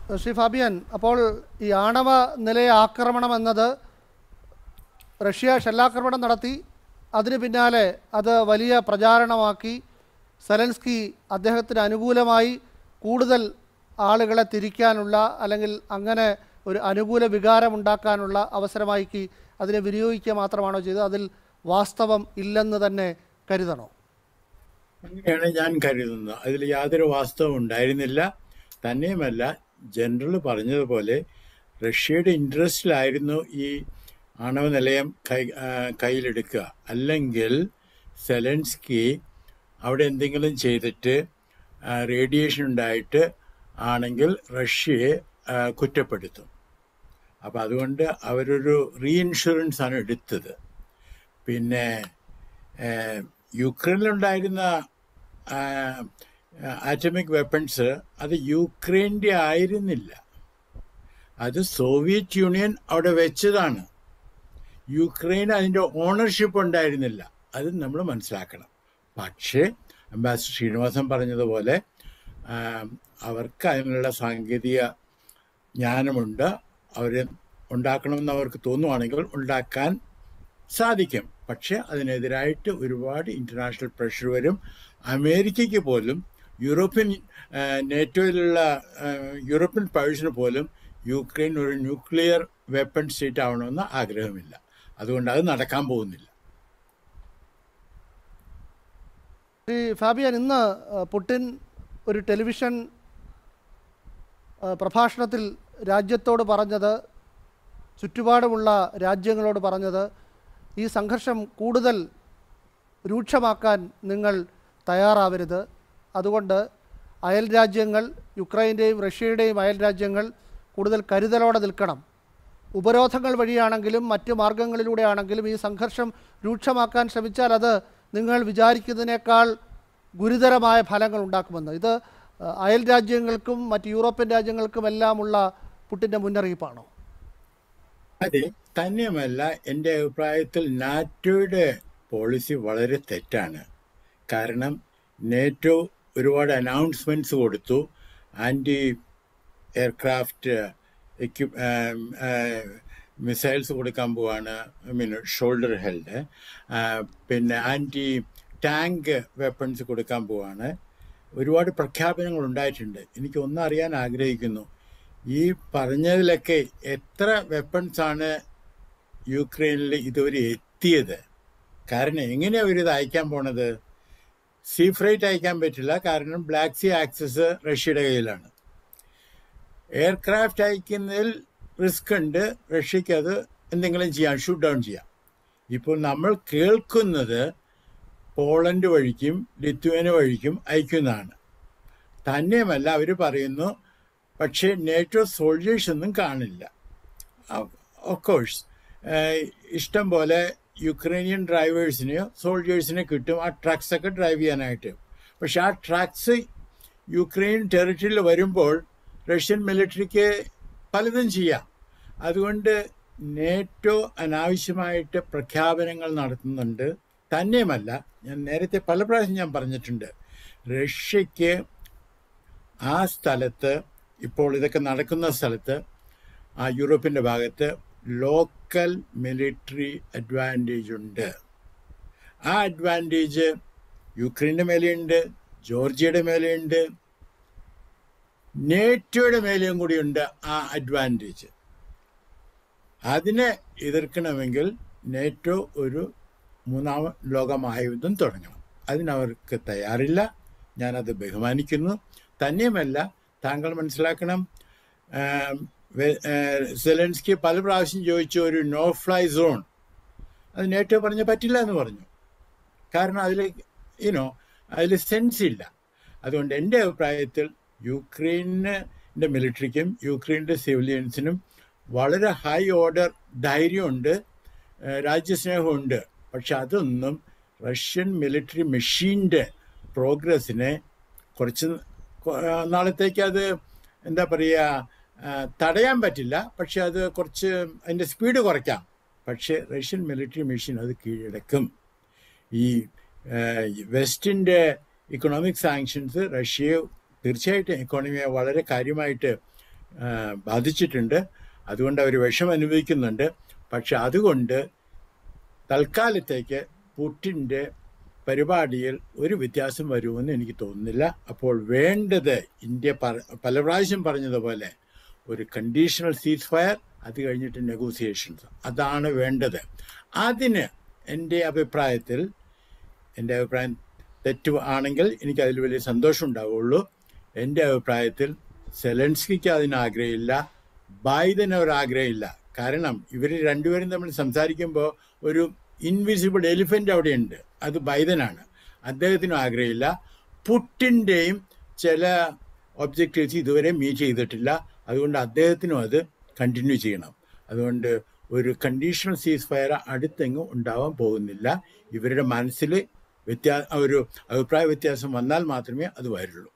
Shri Fabian അപ്പോൾ ഈ ആണവ നിലയ ആക്രമണം എന്നത് റഷ്യ ഷെല്ലാക്രമണം നടത്തി അതിന് പിന്നാലെ അത് വലിയ പ്രചാരണമാക്കി സെലൻസ്കി അദ്ദേഹത്തിന് അനുകൂലമായി കൂടുതൽ ആളുകളെ തിരിക്കാനുള്ള അല്ലെങ്കിൽ അങ്ങനെ ഒരു അനുകൂല വികാരം ഉണ്ടാക്കാനുള്ള അവസരമാക്കി അതിനെ വിനിയോഗിക്കുക മാത്രമാണോ ചെയ്തത് അതിൽ വാസ്തവം ഇല്ലെന്ന് തന്നെ കരുതണോ അങ്ങനെയാണ് ഞാൻ കരുതുന്നത് അതിൽ യാതൊരു വാസ്തവം ഉണ്ടായിരുന്നില്ല തന്നെയുമല്ല ജനറൽ പറഞ്ഞതുപോലെ റഷ്യയുടെ ഇൻട്രസ്റ്റിലായിരുന്നു ഈ ആണവ നിലയം കൈ ആ, കയ്യിലെടുക്കുക അല്ലെങ്കിൽ സെലൻസ്കി അവിടെ എന്തെങ്കിലും ചെയ്തിട്ട് റേഡിയേഷൻ ഉണ്ടായിട്ട് ആണെങ്കിൽ റഷ്യയെ ആ, കുറ്റപ്പെടുത്തും അപ്പം അതുകൊണ്ട് അവരൊരു റീഇൻഷുറൻസ് ആണ് എടുത്തത് പിന്നെ ഏഹ്, യുക്രൈനിലുണ്ടായിരുന്ന ആറ്റമിക് വെപ്പൺസ് അത് യുക്രൈൻ്റെ ആയിരുന്നില്ല അത് സോവിയറ്റ് യൂണിയൻ അവിടെ വെച്ചതാണ് യുക്രൈൻ അതിൻ്റെ ഓണർഷിപ്പ് ഉണ്ടായിരുന്നില്ല അത് നമ്മൾ മനസ്സിലാക്കണം പക്ഷേ അംബാസിഡർ ശ്രീനിവാസൻ പറഞ്ഞതുപോലെ ആ, അവർക്ക് അതിനുള്ള സാങ്കേതിക ജ്ഞാനമുണ്ട് അവർ ഉണ്ടാക്കണമെന്ന് അവർക്ക് തോന്നുവാണെങ്കിൽ ഉണ്ടാക്കാൻ സാധിക്കും പക്ഷെ അതിനെതിരായിട്ട് ഒരുപാട് ഇൻ്റർനാഷണൽ പ്രഷർ വരും അമേരിക്കയ്ക്ക് പോലും യൂറോപ്യൻ ആ, നേറ്റോയിലുള്ള ആ, യൂറോപ്യൻ പവേഴ്സിന് പോലും യുക്രൈൻ ഒരു ന്യൂക്ലിയർ വെപ്പൺ സ്റ്റേറ്റ് ആവണമെന്ന് ആഗ്രഹമില്ല അതുകൊണ്ട് അത് നടക്കാൻ പോകുന്നില്ല ശ്രീ ഫാബിയൻ ഇന്ന് ആ, പുടിൻ ഒരു ടെലിവിഷൻ ആ, പ്രഭാഷണത്തിൽ രാജ്യത്തോട് പറഞ്ഞത് ചുറ്റുപാടുമുള്ള രാജ്യങ്ങളോട് പറഞ്ഞത് ഈ സംഘർഷം കൂടുതൽ രൂക്ഷമാക്കാൻ നിങ്ങൾ തയ്യാറാവരുത് അതുകൊണ്ട് അയൽ രാജ്യങ്ങൾ യുക്രൈൻ്റെയും റഷ്യയുടെയും അയൽ രാജ്യങ്ങൾ കൂടുതൽ കരുതലോടെ നിൽക്കണം ഉപരോധങ്ങൾ വഴിയാണെങ്കിലും മറ്റ് മാർഗങ്ങളിലൂടെയാണെങ്കിലും ഈ സംഘർഷം രൂക്ഷമാക്കാൻ ശ്രമിച്ചാൽ അത് നിങ്ങൾ വിചാരിക്കുന്നതിനേക്കാൾ ഗുരുതരമായ ഫലങ്ങൾ ഉണ്ടാക്കുമെന്ന് ഇത് ആ, അയൽ രാജ്യങ്ങൾക്കും മറ്റ് യൂറോപ്യൻ രാജ്യങ്ങൾക്കുമെല്ലാമുള്ള പുട്ടിൻ്റെ മുന്നറിയിപ്പാണോ അതെ തന്നെയുമല്ല എൻ്റെ അഭിപ്രായത്തിൽ നാറ്റോയുടെ പോളിസി വളരെ തെറ്റാണ് കാരണം നേറ്റോ ഒരുപാട് അനൗൺസ്മെൻറ്റ്സ് കൊടുത്തു ആൻറ്റി എയർക്രാഫ്റ്റ് എക്യു മിസൈൽസ് കൊടുക്കാൻ പോവാണ് ഐ മീൻ ഷോൾഡർ ഹെൽഡ് പിന്നെ ആൻറ്റി ടാങ്ക് വെപ്പൺസ് കൊടുക്കാൻ പോവാണ് ഒരുപാട് പ്രഖ്യാപനങ്ങൾ ഉണ്ടായിട്ടുണ്ട് എനിക്ക് ഒന്നറിയാൻ ആഗ്രഹിക്കുന്നു ഈ പറഞ്ഞതിലൊക്കെ എത്ര വെപ്പൺസ് ആണ് യുക്രൈനിൽ ഇതുവരെ എത്തിയത് കാരണം എങ്ങനെയാണ് അവർ ഇത് അയക്കാൻ പോണത് സീ ഫ്രൈറ്റ് അയക്കാൻ പറ്റില്ല കാരണം ബ്ലാക്ക് സീ ആക്സസ് റഷ്യയുടെ കയ്യിലാണ് എയർക്രാഫ്റ്റ് അയക്കുന്നതിൽ റിസ്ക് ഉണ്ട് റഷ്യക്ക് അത് എന്തെങ്കിലും ചെയ്യാം ഷൂട്ട് ഡൗൺ ചെയ്യാം ഇപ്പോൾ നമ്മൾ കേൾക്കുന്നത് പോളണ്ട് വഴിക്കും ലിത്വേന വഴിക്കും അയക്കുന്നതാണ് തന്നെയുമല്ല അവർ പറയുന്നു പക്ഷേ നേറ്റോ സോൾജേഴ്സ് ഒന്നും കാണില്ല ഓഫ്കോഴ്സ് ഇഷ്ടം പോലെ യുക്രൈനിയൻ ഡ്രൈവേഴ്സിനെയോ സോൾജേഴ്സിനെ കിട്ടും ആ ട്രക്സ് ഒക്കെ ഡ്രൈവ് ചെയ്യാനായിട്ട് പക്ഷെ ആ ട്രക്സ് യുക്രൈൻ ടെറിട്ടറിയിൽ വരുമ്പോൾ റഷ്യൻ മിലിറ്ററിക്ക് പലതും ചെയ്യാം അതുകൊണ്ട് നേറ്റോ അനാവശ്യമായിട്ട് പ്രഖ്യാപനങ്ങൾ നടത്തുന്നുണ്ട് തന്നെയുമല്ല ഞാൻ നേരത്തെ പല പ്രാവശ്യം ഞാൻ പറഞ്ഞിട്ടുണ്ട് റഷ്യക്ക് ആ സ്ഥലത്ത് ഇപ്പോൾ ഇതൊക്കെ നടക്കുന്ന സ്ഥലത്ത് ആ യൂറോപ്പിൻ്റെ ഭാഗത്ത് ലോക്കൽ മിലിറ്ററി അഡ്വാൻറ്റേജ് ഉണ്ട് ആ അഡ്വാൻറ്റേജ് യുക്രൈൻ്റെ മേലെയുണ്ട് ജോർജിയയുടെ മേലെയുണ്ട് നേറ്റോയുടെ മേലെയും കൂടിയുണ്ട് ആ അഡ്വാൻറ്റേജ് അതിനെ എതിർക്കണമെങ്കിൽ നേറ്റോ ഒരു മൂന്നാം ലോകമഹായുദ്ധം തുടങ്ങണം അതിനവർക്ക് തയ്യാറില്ല ഞാനത് ബഹുമാനിക്കുന്നു തന്നെയുമല്ല താങ്കൾ മനസ്സിലാക്കണം ആം, വെ- ഏ, സെലൻസ്കി പല പ്രാവശ്യം ചോദിച്ചു ഒരു നോ ഫ്ലൈ സോൺ അത് നേറ്റോ പറഞ്ഞ പറ്റില്ല എന്ന് പറഞ്ഞു കാരണം അതിൽ യുനോ അതിൽ സെൻസ് ഇല്ല അതുകൊണ്ട് എൻ്റെ അഭിപ്രായത്തിൽ യുക്രൈനിൻ്റെ മിലിറ്ററിക്കും യുക്രൈൻ്റെ സിവിലിയൻസിനും വളരെ ഹൈ ഓർഡർ ധൈര്യമുണ്ട് ഏഹ് രാജ്യസ്നേഹമുണ്ട് പക്ഷെ അതൊന്നും റഷ്യൻ മിലിറ്ററി മെഷീൻ്റെ പ്രോഗ്രസ്സിനെ കുറച്ച് കൊ- ആ, നാളത്തേക്ക് അത് എന്താ പറയുക ആ, തടയാൻ പറ്റില്ല പക്ഷെ അത് കുറച്ച് അതിൻ്റെ സ്പീഡ് കുറയ്ക്കാം പക്ഷേ റഷ്യൻ മിലിറ്ററി മെഷീൻ അത് കീഴടക്കും ഈ വെസ്റ്റിൻ്റെ ഇക്കണോമിക് സാങ്ഷൻസ് റഷ്യയെ തീർച്ചയായിട്ടും എക്കോണമിയെ വളരെ കാര്യമായിട്ട് ആ, ബാധിച്ചിട്ടുണ്ട് അതുകൊണ്ട് അവർ വിഷം അനുഭവിക്കുന്നുണ്ട് പക്ഷെ അതുകൊണ്ട് തൽക്കാലത്തേക്ക് പുട്ടിൻ്റെ പരിപാടിയിൽ ഒരു വ്യത്യാസം വരുമെന്ന് എനിക്ക് തോന്നുന്നില്ല അപ്പോൾ വേണ്ടത് ഇന്ത്യ പറ- പല പ്രാവശ്യം പറഞ്ഞതുപോലെ ഒരു കണ്ടീഷണൽ സീസ് ഫയർ അത് കഴിഞ്ഞിട്ട് നെഗോസിയേഷൻസ് അതാണ് വേണ്ടത് അതിന് എൻ്റെ അഭിപ്രായത്തിൽ എൻ്റെ അഭിപ്രായം തെറ്റ് ആണെങ്കിൽ എനിക്ക് അതിൽ വലിയ സന്തോഷം ഉണ്ടാവുള്ളൂ എൻ്റെ അഭിപ്രായത്തിൽ സെലൻസ്കിക്ക് അതിന് ആഗ്രഹമില്ല ബൈഡന് ഒരു ആഗ്രഹമില്ല കാരണം ഇവർ രണ്ടുപേരും തമ്മിൽ സംസാരിക്കുമ്പോൾ ഒരു ഇൻവിസിബിൾ എലിഫൻ്റ് അവിടെയുണ്ട് അത് ബൈഡനാണ് അദ്ദേഹത്തിനും ആഗ്രഹമില്ല പുട്ടിൻ്റെയും ചില ഒബ്ജക്റ്റീവ്സ് ഇതുവരെ മീറ്റ് ചെയ്തിട്ടില്ല അതുകൊണ്ട് അദ്ദേഹത്തിനും അത് കണ്ടിന്യൂ ചെയ്യണം അതുകൊണ്ട് ഒരു കണ്ടീഷണൽ സീസ് ഫയർ അടുത്തെങ്ങും ഉണ്ടാവാൻ പോകുന്നില്ല ഇവരുടെ മനസ്സിൽ വ്യത്യാ ഒരു അഭിപ്രായ വ്യത്യാസം വന്നാൽ മാത്രമേ അത് വരുള്ളൂ